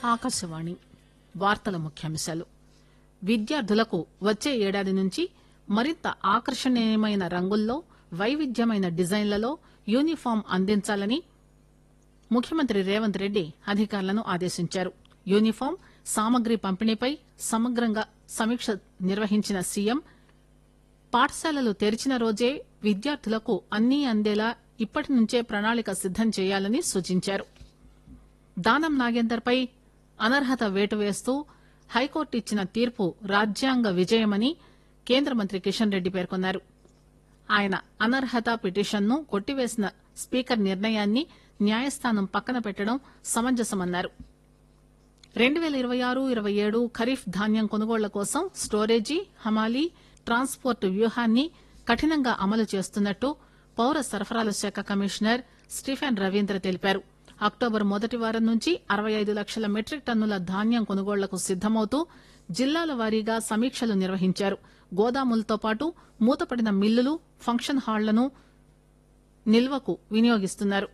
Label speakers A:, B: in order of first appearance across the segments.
A: ఆకాశవాణి వార్తల ముఖ్యాంశాలు విద్యార్థులకు వచ్చే ఏడాది నుంచి మరింత ఆకర్షణీయమైన రంగుల్లో వైవిధ్యమైన డిజైన్లలో యూనిఫామ్ అందించాలని ముఖ్యమంత్రి రేవంత్ రెడ్డి అధికారులను ఆదేశించారు యూనిఫామ్ సామగ్రి పంపిణీపై సమగ్రంగా సమీక్ష నిర్వహించిన సీఎం పాఠశాలలు తెరిచిన రోజే విద్యార్థులకు అన్నీ అందేలా ఇప్పటి నుంచే ప్రణాళిక సిద్దం చేయాలని సూచించారు దానం నాగేందర్ పై అనర్హత వేటు వేస్తూ హైకోర్టు ఇచ్చిన తీర్పు రాజ్యాంగ విజయమని కేంద్ర మంత్రి కిషన్ రెడ్డి పేర్కొన్నారు ఆయన అనర్హత పిటిషన్ను కొట్టివేసిన స్పీకర్ నిర్ణయాన్ని న్యాయస్థానం పక్కన పెట్టడం సమంజసమన్నారు రెండు పేల ఇరవై ఆరు ఇరవై ఏడు ఖరీఫ్ ధాన్యం కొనుగోళ్ల కోసం స్టోరేజీ హమాలీ ట్రాన్స్పోర్ట్ వ్యూహాన్ని కఠినంగా అమలు చేస్తున్నట్టు పౌర సరఫరాల శాఖ కమిషనర్ స్టీఫెన్ రవీంద్ర తెలిపారు అక్టోబర్ మొదటి వారం నుంచి అరవై ఐదు లక్షల మెట్రిక్ టన్నుల ధాన్యం కొనుగోళ్లకు సిద్దమవుతూ జిల్లాల వారీగా సమీక్షలు నిర్వహించారు గోదాములతో పాటు మూతపడిన మిల్లులు ఫంక్షన్ హాళ్లను నిల్వకు వినియోగిస్తున్నారు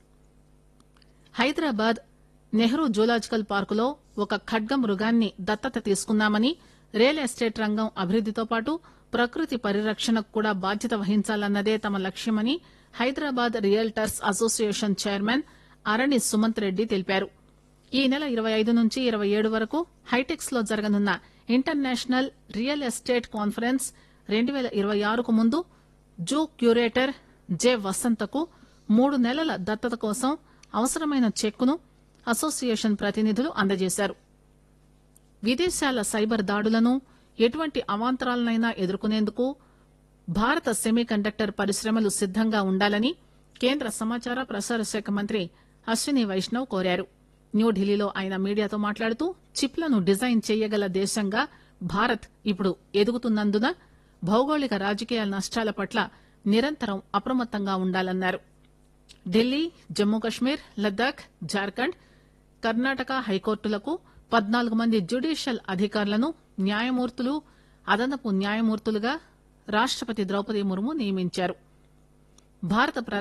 A: హైదరాబాద్ నెహ్రూ జూలాజికల్ పార్కులో ఒక ఖడ్గ మృగాన్ని దత్తత తీసుకున్నామని రియల్ ఎస్టేట్ రంగం అభివృద్దితో పాటు ప్రకృతి పరిరక్షణకు కూడా బాధ్యత వహించాలన్నదే తమ లక్ష్యమని Hyderabad realtors association chairman Arani Sumanth Reddy తెలిపారు ఈ నెల ఇరవై ఐదు నుంచి ఇరవై ఏడు వరకు హైటెక్స్ లో జరగనున్న ఇంటర్నేషనల్ రియల్ ఎస్టేట్ కాన్ఫరెన్స్ రెండు పేల ఇరవై ఆరుకు ముందు జూ క్యూరేటర్ జె వసంతకు మూడు నెలల దత్తత కోసం అవసరమైన చెక్కును అసోసియేషన్ ప్రతినిధులు అందజేశారు విదేశాల సైబర్ దాడులను ఎటువంటి అవాంతరాలనైనా ఎదుర్కొనేందుకు భారత సెమీ కండక్టర్ పరిశ్రమలు సిద్దంగా ఉండాలని కేంద్ర సమాచార ప్రసార శాఖ మంత్రి అశ్విని వైష్ణవ్ కోరారు న్యూఢిల్లీలో ఆయన మీడియాతో మాట్లాడుతూ చిప్లను డిజైన్ చేయగల దేశంగా భారత్ ఇప్పుడు ఎదుగుతున్నందున భౌగోళిక రాజకీయ నష్టాల పట్ల నిరంతరం అప్రమత్తంగా ఉండాలన్నారు ఢిల్లీ జమ్మూ కశ్మీర్ లద్దాఖ్ జార్ఖండ్ కర్ణాటక హైకోర్టులకు పద్నాలుగు మంది జ్యుడీషియల్ అధికారులను న్యాయమూర్తులు అదనపు న్యాయమూర్తులుగా రాష్టపతి ద్రౌపది ముర్ము నియమించారు భారత